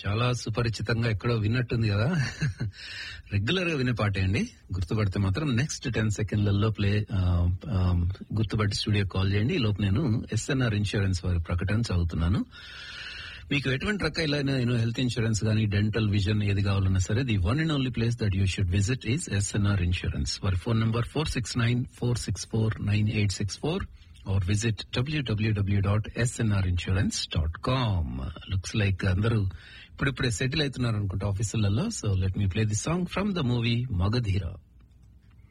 చాలా సుపరిచితంగా ఎక్కడో విన్నట్టుంది కదా రెగ్యులర్ గా వినే పాటే అండి గుర్తుపడితే మాత్రం నెక్స్ట్ టెన్ సెకండ్లలో ప్లే గుర్తుపట్టి స్టూడియో కాల్ చేయండి ఈ లోపు నేను ఎస్ఎన్ఆర్ ఇన్సూరెన్స్ వారి ప్రకటన చదువుతున్నాను మీకు ఎటువంటి రకాలైన నేను హెల్త్ ఇన్సూరెన్స్ కానీ డెంటల్ విజన్ ఏది కావాలన్నా సరే the one and only place that you should visit is SNR insurance వారి phone number four six nine four six four nine eight six four or visit డబ్ల్యూడబ్ల్యూడబ్ల్యూ dot SNR insurance dot com looks like అందరూ ఇప్పుడిప్పుడే settle అవుతున్నారు అనుకుంటా ఆఫీసులలో so let me play the song from the movie Magadheera